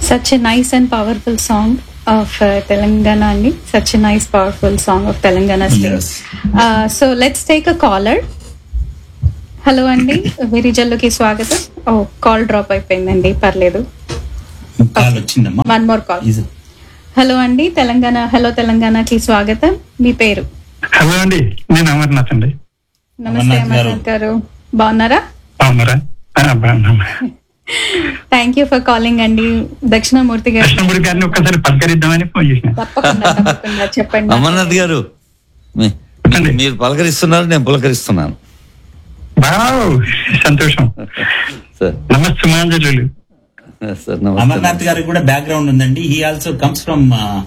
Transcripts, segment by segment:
such a nice and powerful song of uh, Telangana అండి such a nice powerful song of Telangana state. Yes. Uh, so let's take a caller. Hello అండి విరిజల్లుకి స్వాగతం ఓ call drop అయిపోయిందండి పర్లేదు call వచ్చిందమ్మా one more call Is- hello అండి Telangana hello తెలంగాణకి స్వాగతం మీ పేరు హలో అండి నేను అమర్నాథ్ అండి నమస్తే అమర్నాథ్ గారు. అమర్నాథ్ గారు బాగున్నారా బాగున్నారా ఆ, బాగున్నాం థ్యాంక్ యూ ఫర్ కాలింగ్ అండి దక్షిణామూర్తి గారు కృష్ణమూర్తి గారిని ఒక్కసారి పలకరిద్దామని ఫోన్ చేసిన తప్పకుండా తప్పకుండా చెప్పండి అమర్నాథ్ గారు మీ- మీ- మీరు పలకరిస్తున్నారు నేను పులకరిస్తున్నాను బాగా సంతోషం సార్ నమస్తే సుమాంజలు సార్ అమర్నాథ్ నమస్తే గారికి కూడా బ్యాక్గ్రౌండ్ ఉందండి హీ ఆల్సో కమ్స్ ఫ్రమ్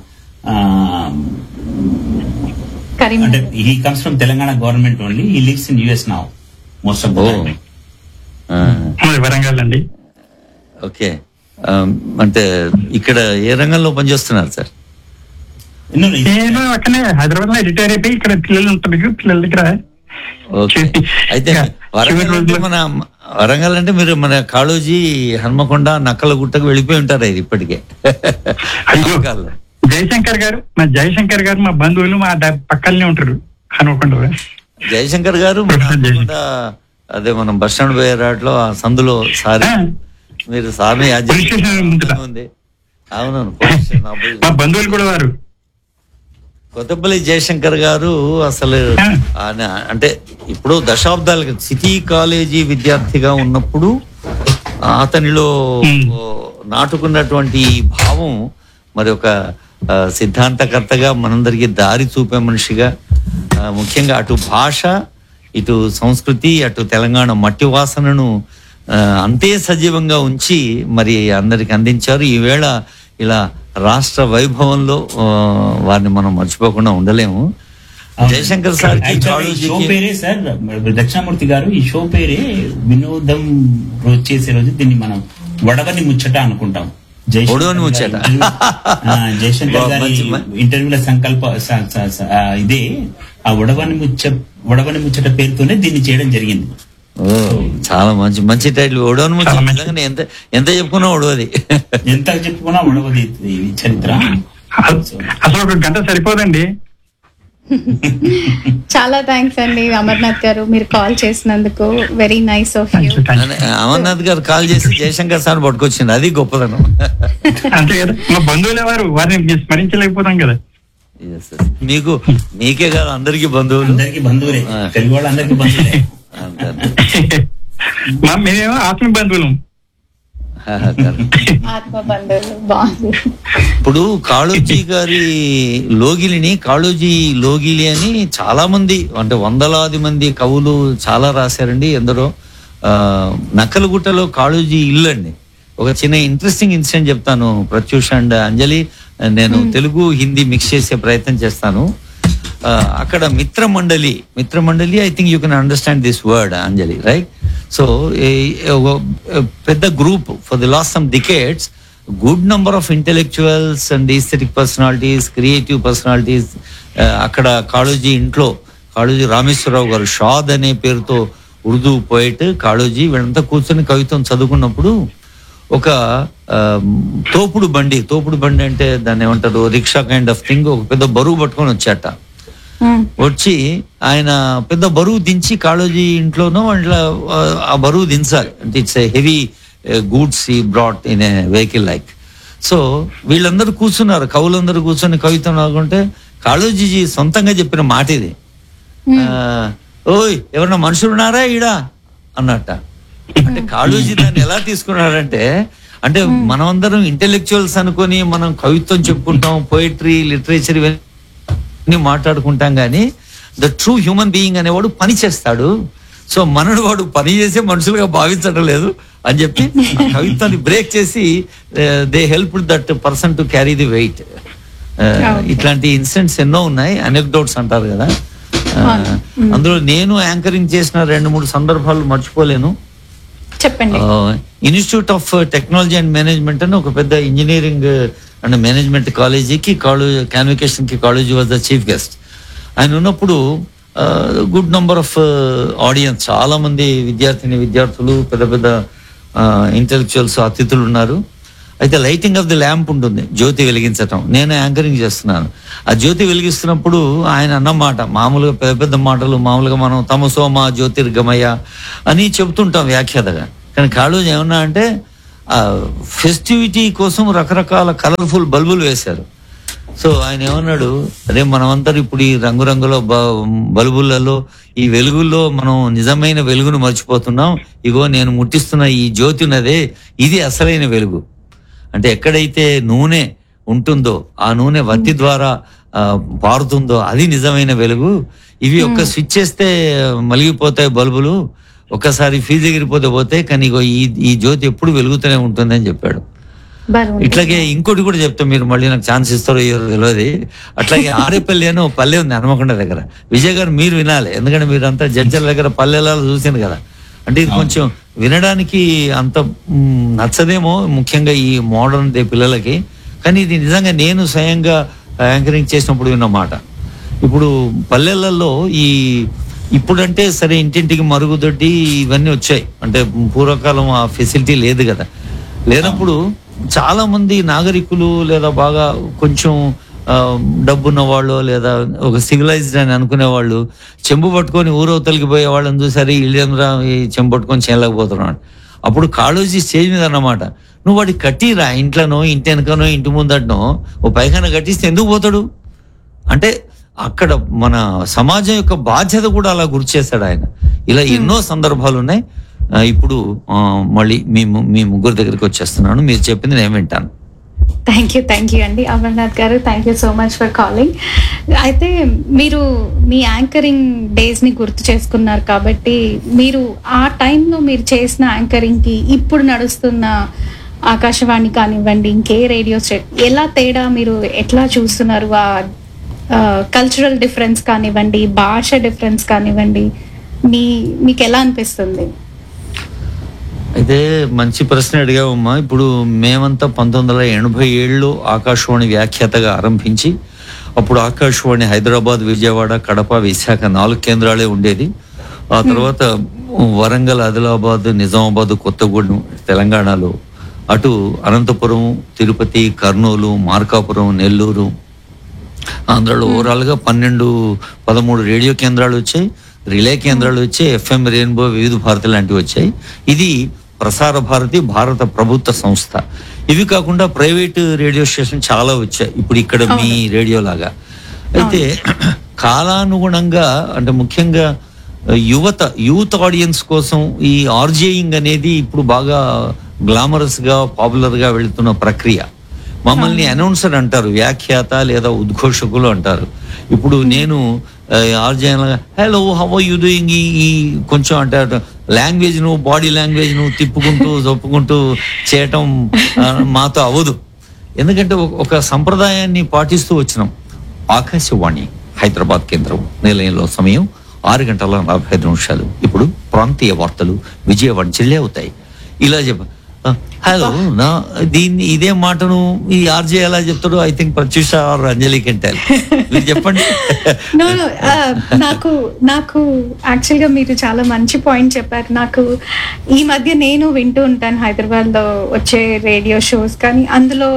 అంటే Karimnagar he comes from Telangana government only he lives in US now most of ఓ ఆ, మాది వరంగల్ అండి ఓకే ఆ, అంటే ఇక్కడ ఏ రంగంలో పనిచేస్తున్నారు సార్ నేను అక్కడనే హైదరాబాద్ లో రిటైర్ అయిపోయి ఇక్కడ పిల్లలు ఉంటారు పిల్లల దగ్గర ఓకే అయితే చివరి వరంగల్ అంటే రోజుల్లో- మన వరంగల్ అంటే మీరు మన కాళోజీ హన్మకొండ నక్కల గుట్టకు వెళ్ళిపోయి ఉంటారు ఇది ఇప్పటికే అయ్యో కాలంలో. జయశంకర్ గారు మా జయశంకర్ గారు మా బంధువులు మా ద- పక్కనే ఉంటారు హనుమకొండ జయశంకర్ గారు మన హన్మకొండ అదే మనం బస్ స్టాండ్ పోయే రాట్లో ఆ సందులో సారి ఆ. మీరు సార్ని యాద్ పోలీస్ స్టేషన్ ముందుట. ఉంది అవునవును పోలీస్ స్టేషన్ మా opposite. బంధువులు కూడా వారు కొత్తపల్లి జయశంకర్ గారు అసలు ఆ. ఆయన అంటే ఇప్పుడు దశాబ్దాల సిటీ కాలేజీ విద్యార్థిగా ఉన్నప్పుడు అతనిలో ఉమ్. ఓ నాటుకున్నటువంటి ఈ భావం మరి ఒక ఆ, సిద్ధాంతకర్తగా మనందరికి దారి చూపే మనిషిగా ఆ, ముఖ్యంగా అటు భాష ఇటు సంస్కృతి అటు తెలంగాణ మట్టి వాసనను ఆ, అంతే సజీవంగా ఉంచి మరి అందరికి అందించారు ఈవేళ ఇలా రాష్ట్ర వైభవంలో ఆ, వారిని మనం మర్చిపోకుండా ఉండలేము జయశంకర్ సార్ యాక్చువల్లీ ఈ షో పేరే సార్ దక్షిణామూర్తి గారు ఈ షో పేరే వినోదం రోజు చేసే రోజు దీన్ని మనం వడవని ముచ్చట అనుకుంటాం జయశంకర్ వడవని ముచ్చట. గారి ఇంటర్వ్యూ- ఆ, జయశంకర్ గారి మంచి- మ- ఇంటర్వ్యూల సంకల్ప స- స- స- ఆ, ఇదే ఆ వడవని ముచ్చ వడవని ముచ్చట పేరుతోనే దీన్ని చేయడం జరిగింది ఓ, చాలా మంచి మంచి టైటిల్ ఓడవని ముచ్చట. చాలా మంచి- నిజంగానే ఎంత ఎంత చెప్పుకున్నా ఓడవది ఎంత చెప్పుకున్నా వడవది ఇది చరిత్ర అసలు ఒక గంట సరిపోదండి చాలా థ్యాంక్స్ అండి అమర్నాథ్ గారు మీరు కాల్ చేసినందుకు వెరీ నైస్ ఆఫ్ యూ అని అమర్నాథ్ గారు కాల్ చేసి జయశంకర్ సార్ పట్టుకొచ్చింది అది గొప్పదనం అంతే కదా మా బంధువులే వారు వారిని స్మరించలేకపోతాం కదా Yes, yes. మీకు మీకే కాదు అందరికి బంధువులు అందరికి బంధువులే ఆ. తెలుగు వాళ్ళు అందరికి బంధువులే అంతే, అంతే. మా మేమేమో ఆత్మ బంధువులం ఆత్మ బంధువులు బాగుంది ఇప్పుడు కాళోజీ గారి లోగిలిని కాళోజీ లోగిలి అని చాలా మంది అంటే వందలాది మంది కవులు చాలా రాశారండి ఎందరో ఆ, నక్కలగుట్టలో కాళోజీ ఇల్లు అండి ఒక చిన్న ఇంట్రెస్టింగ్ ఇన్సిడెంట్ చెప్తాను ప్రత్యూష అండ్ అంజలి నేను తెలుగు హిందీ మిక్స్ చేసే ప్రయత్నం చేస్తాను ఆ, అక్కడ మిత్ర Mandali Mitra Mandali I think you can understand this word Anjali right so పెద్ద group for the last some decades good number of intellectuals and aesthetic personalities creative personalities అక్కడ కాళోజీ ఇంట్లో కాళోజీ రామేశ్వరరావు గారు షాద్ అనే పేరుతో ఉర్దూ పోయిట్ కాళోజీ వీళ్ళంతా కూర్చొని కవిత్వం చదువుకున్నప్పుడు ఒక ఆ, తోపుడు బండి తోపుడు బండి అంటే దాన్ని ఏమంటారు రిక్షా కైండ్ ఆఫ్ థింగ్ ఒక పెద్ద బరువు పట్టుకొని వచ్చాట మ్మ్. వచ్చి ఆయన పెద్ద బరువు దించి కాళోజీ ఇంట్లోనో అట్లా ఆ, ఆ బరువు దించాలి అంటే ఇట్స్ హెవీ గూడ్స్ ఈ brought in a vehicle like so వీళ్ళందరూ కూర్చున్నారు కవులందరూ కూర్చొని కవిత్వం రాకుంటే కాళోజీజీ సొంతంగా చెప్పిన మాట ఇది ఆ, ఓయ్ ఎవరన్నా మనుషులు ఉన్నారా ఈడ అన్నట్ట అంటే కాళోజీ దాన్ని ఎలా తీసుకున్నారంటే అంటే మనమందరం ఇంటెలెక్చువల్స్ అనుకొని మనం కవిత్వం చెప్పుకుంటాం పోయిటరీ లిటరేచర్ ఇవన్నీ మాట్లాడుకుంటాం కానీ ద ట్రూ హ్యూమన్ బీయింగ్ అనేవాడు పని చేస్తాడు సో మనడు వాడు పని చేసే మనుషులుగా భావించడం లేదు అని చెప్పి ఆ కవిత్వాన్ని బ్రేక్ చేసి they help that person to carry the weight ఇట్లాంటి ఇన్సిడెంట్స్ ఎన్నో ఉన్నాయి అనెక్డోట్స్ అంటారు కదా ఆ, అందులో నేను యాంకరింగ్ చేసిన రెండు మూడు సందర్భాలు మర్చిపోలేను చెప్పండి institute of technology and management అని ఒక పెద్ద ఇంజనీరింగ్ అండ్ మేనేజ్మెంట్ కాలేజీకి కాలేజ్ కాన్వికేషన్ కి కాలేజీ వాజ్ ద చీఫ్ గెస్ట్ ఆయన ఉన్నప్పుడు గుడ్ నంబర్ ఆఫ్ ఆడియన్స్ చాలా మంది విద్యార్థిని విద్యార్థులు పెద్ద పెద్ద ఇంటెలెక్చువల్స్ అతిథులు ఉన్నారు అయితే లైటింగ్ ఆఫ్ ది ల్యాంప్ ఉంటుంది జ్యోతి వెలిగించటం నేను యాంకరింగ్ చేస్తున్నాను ఆ జ్యోతి వెలిగిస్తున్నప్పుడు ఆయన అన్నమాట మామూలుగా పెద్ద పెద్ద మాటలు మామూలుగా మనం తమసోమ జ్యోతిర్గమయ అని చెబుతుంటాం వ్యాఖ్యాతగా కానీ కాళోజీ ఏమన్నా అంటే ఫెస్టివిటీ కోసం రకరకాల కలర్ఫుల్ బల్బులు వేశారు సో ఆయన ఏమన్నాడు అదే మనమంతా ఇప్పుడు ఈ రంగురంగుల బ- బల్బులలో ఈ వెలుగుల్లో మనం నిజమైన వెలుగును మర్చిపోతున్నాం ఇగో నేను ముట్టిస్తున్న ఈ జ్యోతి ఉన్నదే ఇది అసలైన వెలుగు అంటే ఎక్కడైతే నూనె ఉంటుందో ఆ నూనె వత్తి ద్వారా ఆ, పారుతుందో అది నిజమైన వెలుగు ఇవి ఒక్క స్విచ్ చేస్తే మలిగిపోతాయి బల్బులు ఒక్కసారి ఫీజు ఎగిరిపోతే పోతే కానీ ఇగో ఈ ఈ జ్యోతి ఎప్పుడు వెలుగుతూనే ఉంటుంది అని చెప్పాడు బరువు ఇట్లాగే ఇంకోటి కూడా చెప్తా మీరు మళ్ళీ నాకు ఛాన్స్ ఇస్తారో ఇయ్యరో తెలియదు అట్లాగే ఆరేపల్లి అని ఒక పల్లె ఉంది హనుమకొండ దగ్గర విజయ్ గారు మీరు వినాలి ఎందుకంటే మీరు అంతా జడ్జల దగ్గర పల్లెలలో చూసింది కదా అంటే ఇది కొంచెం వినడానికి అంత మ్, నచ్చదేమో ముఖ్యంగా ఈ మోడర్న్ డే పిల్లలకి కానీ ఇది నిజంగా నేను స్వయంగా యాంకరింగ్ చేసినప్పుడు విన్న మాట ఇప్పుడు పల్లెలలో ఈ ఇప్పుడంటే సరే ఇంటింటికి మరుగుదొడ్డి ఇవన్నీ వచ్చాయి అంటే పూర్వకాలం ఆ ఫెసిలిటీ లేదు కదా లేనప్పుడు చాలా మంది నాగరికులు లేదా బాగా కొంచెం ఆ, డబ్బున్న వాళ్ళు లేదా ఒక సివిలైజ్డ్ అని అనుకునే వాళ్ళు చెంబు పట్టుకొని ఊరవతలకి పోయే వాళ్ళని చూసారు ఇళ్ళేంద్రా ఈ చెంబు పట్టుకొని చేయలేకపోతున్నాడు అప్పుడు కాళోజీ స్టేజ్ మీద అన్నమాట నువ్వు వాడికి కట్టిరా ఇంట్లోనో ఇంటి వెనకనో ఇంటి ముందటనో ఓ పైఖాన కట్టిస్తే ఎందుకు పోతాడు అంటే అక్కడ మన సమాజం యొక్క బాధ్యత కూడా అలా గుర్తు చేశాడు ఆయన ఇలా ఎన్నో సందర్భాలు ఉన్నాయి ఆ, ఇప్పుడు ఆ, మళ్ళీ మీ ము- మీ ముగ్గురు దగ్గరికి వచ్చేస్తున్నాను మీరు చెప్పింది నేను వింటాను థ్యాంక్ యూ థ్యాంక్ యూ అండి Amarnath garu thank you so much for calling అయితే మీరు మీ యాంకరింగ్ డేస్ ని గుర్తు చేసుకున్నారు కాబట్టి మీరు ఆ టైంలో మీరు చేసిన యాంకరింగ్ కి ఇప్పుడు నడుస్తున్న ఆకాశవాణి కానివ్వండి ఇంకే రేడియో స్టేట్ ఎలా తేడా మీరు ఎట్లా చూస్తున్నారు ఆ కల్చరల్ డిఫరెన్స్ కానివ్వండి భాష డిఫరెన్స్ కానివ్వండి మీ మీకు ఎలా అనిపిస్తుంది అయితే మంచి ప్రశ్న అడిగావమ్మా ఇప్పుడు మేమంతా పంతొమ్మిది వందల ఎనభై ఏళ్ళు ఆకాశవాణి వ్యాఖ్యాతగా ఆరంభించి అప్పుడు ఆకాశవాణి హైదరాబాద్ విజయవాడ కడప విశాఖ నాలుగు కేంద్రాలే ఉండేది ఆ తర్వాత వరంగల్ ఆదిలాబాద్ నిజామాబాద్ కొత్తగూడెం తెలంగాణలో అటు అనంతపురం తిరుపతి కర్నూలు మార్కాపురం నెల్లూరు ఆంధ్రాలో ఓవరాల్ గా పన్నెండు పదమూడు రేడియో కేంద్రాలు వచ్చాయి రిలే కేంద్రాలు వచ్చాయి ఎఫ్ఎం రెయిన్బో వివిధ భారతి లాంటివి వచ్చాయి ఇది ప్రసార భారతి భారత ప్రభుత్వ సంస్థ ఇవి కాకుండా ప్రైవేట్ రేడియో స్టేషన్ చాలా వచ్చాయి ఇప్పుడు ఇక్కడ మీ రేడియో లాగా అయితే కాలానుగుణంగా అంటే ముఖ్యంగా యువత యూత్ ఆడియన్స్ కోసం ఈ ఆర్జేయింగ్ అనేది ఇప్పుడు బాగా గ్లామరస్ గా పాపులర్ గా వెళుతున్న ప్రక్రియ మమ్మల్ని అనౌన్సర్ అంటారు వ్యాఖ్యాత లేదా ఉద్ఘోషకులు అంటారు ఇప్పుడు నేను ఆర్జన్ hello how are you doing ఈ ఈ కొంచెం అంటే లాంగ్వేజ్ ను బాడీ లాంగ్వేజ్ ను తిప్పుకుంటూ జొప్పుకుంటూ చేయటం ఆ, మాతో అవ్వదు ఎందుకంటే ఒక- ఒక సంప్రదాయాన్ని పాటిస్తూ వచ్చినాం ఆకాశవాణి హైదరాబాద్ కేంద్రం నిలయంలో సమయం ఆరు గంటల నలభై ఐదు నిమిషాలు ఇప్పుడు ప్రాంతీయ వార్తలు విజయవాడ జిల్లే అవుతాయి ఇలా చెప్ప ఆ, హలో నా దీన్ని ఇదే మాటను ఈ ఆర్జే ఎలా చెప్తాడు I think Pratyusha or Anjali కెంటాల్ మీరు చెప్పండి No, no, uh, నాకు నాకు యాక్చువల్గా మీరు చాలా మంచి పాయింట్ చెప్పారు నాకు ఈ మధ్య నేను వింటూ ఉంటాను హైదరాబాద్లో వచ్చే రేడియో షోస్ కానీ అందులో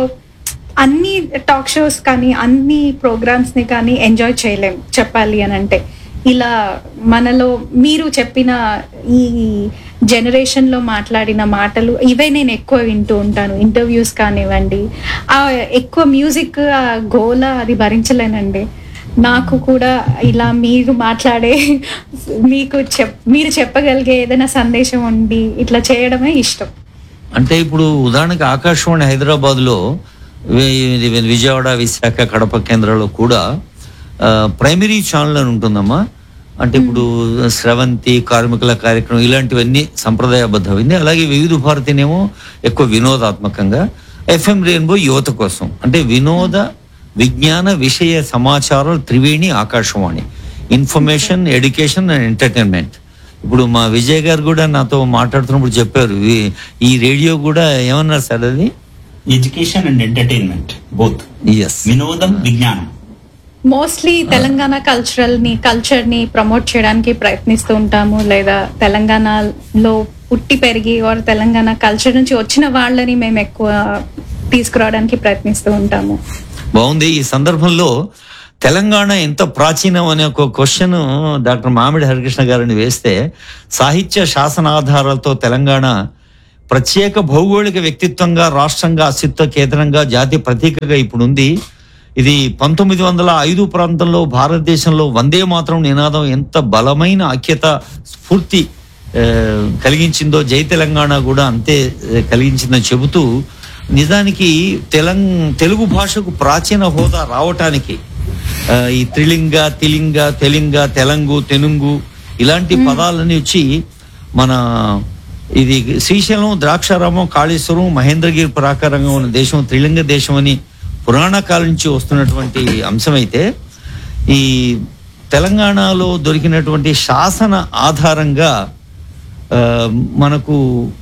అన్ని టాక్ షోస్ కానీ అన్ని ప్రోగ్రామ్స్ని కానీ ఎంజాయ్ చేయలేం చెప్పాలి అని అంటే ఇలా మనలో మీరు చెప్పిన ఈ జనరేషన్లో మాట్లాడిన మాటలు ఇవే నేను ఎక్కువ వింటూ ఉంటాను ఇంటర్వ్యూస్ కానివ్వండి ఆ ఎక్కువ మ్యూజిక్ ఆ గోల అది భరించలేనండి నాకు కూడా ఇలా మీరు మాట్లాడే మీకు చెప్ మీరు చెప్పగలిగే ఏదైనా సందేశం ఉండి ఇట్లా చేయడమే ఇష్టం అంటే ఇప్పుడు ఉదాహరణకి ఆకాశవాణి హైదరాబాద్ లో విజయవాడ విశాఖ కడప కేంద్రాల్లో కూడా ఆ, ప్రైమరీ ఛానల్ అని ఉంటుందమ్మా అంటే ఇప్పుడు స్రవంతి కార్మికుల కార్యక్రమం ఇలాంటివన్నీ సంప్రదాయబద్ధమైంది అలాగే వివిధ భారతినేమో ఎక్కువ వినోదాత్మకంగా ఎఫ్ఎం రెయిన్బో యువత కోసం అంటే వినోద విజ్ఞాన విషయ సమాచారాలు Triveni Akashvani information education and entertainment ఇప్పుడు మా విజయ్ గారు కూడా నాతో మాట్లాడుతున్నప్పుడు చెప్పారు ఈ- ఈ రేడియో కూడా ఏమన్నారు సార్ అది ఎడ్యుకేషన్ అండ్ ఎంటర్టైన్మెంట్ బోత్ ఎస్ వినోదం విజ్ఞానం మోస్ట్లీ తెలంగాణ కల్చరల్ ని కల్చర్ ని ప్రమోట్ చేయడానికి ప్రయత్నిస్తూ ఉంటాము లేదా తెలంగాణలో పుట్టి పెరిగి or తెలంగాణ కల్చర్ నుంచి వచ్చిన వాళ్ళని మేము ఎక్కువ తీసుకురావడానికి ప్రయత్నిస్తూ ఉంటాము బాగుంది ఈ సందర్భంలో తెలంగాణ ఎంత ప్రాచీనం అనే ఒక క్వశ్చన్ డాక్టర్ మామిడి హరికృష్ణ గారిని వేస్తే సాహిత్య శాసన ఆధారాలతో తెలంగాణ ప్రత్యేక భౌగోళిక వ్యక్తిత్వంగా రాష్ట్రంగా అస్తిత్వ కేంద్రంగా జాతి ప్రతీకగా ఇప్పుడు ఉంది ఇది పంతొమ్మిది వందల ఐదు ప్రాంతంలో భారతదేశంలో వందే మాత్రం నినాదం ఎంత బలమైన ఐక్యత స్ఫూర్తి ఆ, కలిగించిందో జై తెలంగాణ కూడా అంతే ఆ, కలిగించిందని చెబుతూ నిజానికి తెలంగ తెలుగు భాషకు ప్రాచీన హోదా రావటానికి ఆ, ఈ త్రిలింగ తిలింగ తెలింగ తెలంగు తెనుంగు ఇలాంటి పదాలన్నీ వచ్చి మన ఇది శ్రీశైలం ద్రాక్షారామం కాళేశ్వరం మహేంద్రగిరి ప్రాకారంగా ఉన్న దేశం త్రిలింగ దేశం అని పురాణ కాలం నుంచి వస్తున్నటువంటి అంశం అయితే ఈ తెలంగాణలో దొరికినటువంటి శాసన ఆధారంగా ఆ, మనకు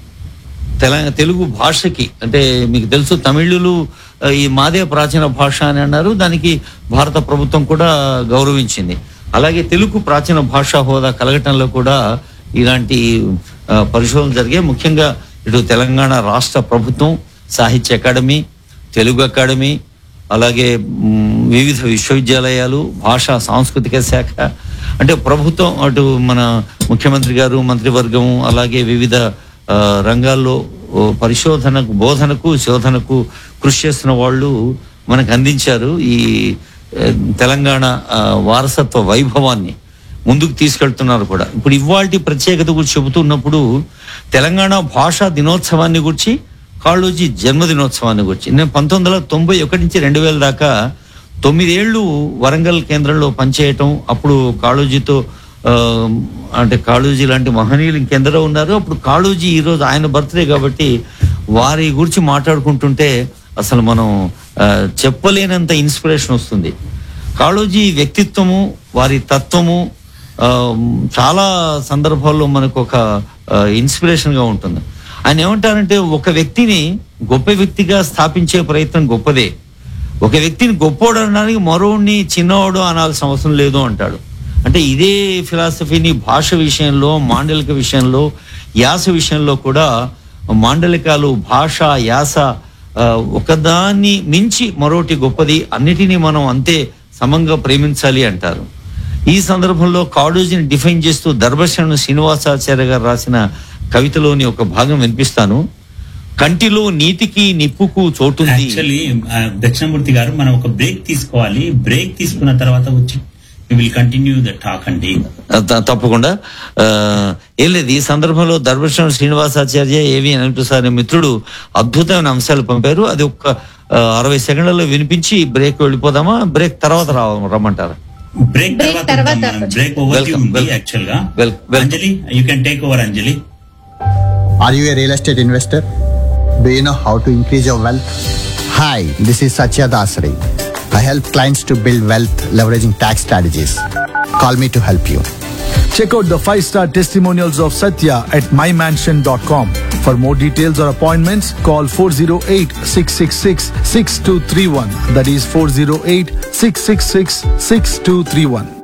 తెల తెలుగు భాషకి అంటే మీకు తెలుసు తమిళులు ఆ, ఈ మాదే ప్రాచీన భాష అని అన్నారు దానికి భారత ప్రభుత్వం కూడా గౌరవించింది అలాగే తెలుగు ప్రాచీన భాషా హోదా కలగటంలో కూడా ఇలాంటి ఆ, పరిశోధనలు జరిగాయి ముఖ్యంగా ఇటు తెలంగాణ రాష్ట్ర ప్రభుత్వం సాహిత్య అకాడమీ తెలుగు అకాడమీ అలాగే మ్, వివిధ విశ్వవిద్యాలయాలు భాషా సాంస్కృతిక శాఖ అంటే ప్రభుత్వం అటు మన ముఖ్యమంత్రి గారు మంత్రివర్గం అలాగే వివిధ ఆ, రంగాల్లో ఓ, పరిశోధనకు బోధనకు శోధనకు కృషి చేస్తున్న వాళ్ళు మనకు అందించారు ఈ ఆ, తెలంగాణ ఆ, వారసత్వ వైభవాన్ని ముందుకు తీసుకెళ్తున్నారు కూడా ఇప్పుడు ఇవాల్టి ప్రత్యేకత గురించి చెబుతున్నప్పుడు తెలంగాణ భాషా దినోత్సవాన్ని గురించి కాళోజీ జన్మదినోత్సవాన్ని గురించి నేను పంతొమ్మిది వందల తొంభై ఒకటి నుంచి రెండు వేల దాకా తొమ్మిదేళ్లు వరంగల్ కేంద్రంలో పనిచేయటం అప్పుడు కాళోజీతో ఆ, అంటే కాళోజీ లాంటి మహనీయులు ఇంకెందరో ఉన్నారు అప్పుడు కాళోజీ ఈరోజు ఆయన బర్త్డే కాబట్టి వారి గురించి మాట్లాడుకుంటుంటే అసలు మనం ఆ, చెప్పలేనంత ఇన్స్పిరేషన్ వస్తుంది కాళోజీ వ్యక్తిత్వము వారి తత్వము ఆ, చాలా సందర్భాల్లో మనకు ఒక ఇన్స్పిరేషన్ గా ఉంటుంది ఆయన ఏమంటారంటే ఒక వ్యక్తిని గొప్ప వ్యక్తిగా స్థాపించే ప్రయత్నం గొప్పదే ఒక వ్యక్తిని గొప్పోడు అనడానికి మరోడిని చిన్నవాడు అనాల్సిన అవసరం లేదు అంటాడు అంటే ఇదే ఫిలాసఫీని భాష విషయంలో మాండలిక విషయంలో యాస విషయంలో కూడా మాండలికాలు భాష యాస ఆ, ఒకదాన్ని మించి మరోటి గొప్పది అన్నిటినీ మనం అంతే సమంగా ప్రేమించాలి అంటారు ఈ సందర్భంలో కాళోజీని డిఫైన్ చేస్తూ దర్భశరణు శ్రీనివాసాచార్య గారు రాసిన కవితలోని ఒక భాగం వినిపిస్తాను కంటిలో నీతికి నిప్పుకు చోటుంది యాక్చువల్లీ దక్షిణమూర్తి గారు మనం ఒక బ్రేక్ తీసుకోవాలి బ్రేక్ తీసుకున్న తర్వాత వచ్చి విల్ కంటిన్యూ ద టాక్ అండి త- తప్పకుండా ఆ, ఏం లేదు ఈ సందర్భంలో దర్భశరణు శ్రీనివాసాచార్య ఏవి అనిపిస్తారు మిత్రుడు అద్భుతమైన అంశాలు పంపారు అది ఒక్క ఆ, అరవై సెకండ్లలో వినిపించి బ్రేక్ వెళ్ళిపోదామా బ్రేక్ తర్వాత రా రమ్మంటారా బ్రేక్ Break తర్వాత తర్వాత బ్రేక్ ఓవర్ Welcome, ఉంది welcome. యాక్చువల్ గా Wel- welcome. Anjali you can take over Anjali Are you a real estate investor? Do you know how to increase your wealth? Hi, this is Satya Dasari. I help clients to build wealth leveraging tax strategies. Call me to help you. Check out the 5-star testimonials of Satya at mymansion.com. For more details or appointments, call 408-666-6231. That is 408-666-6231.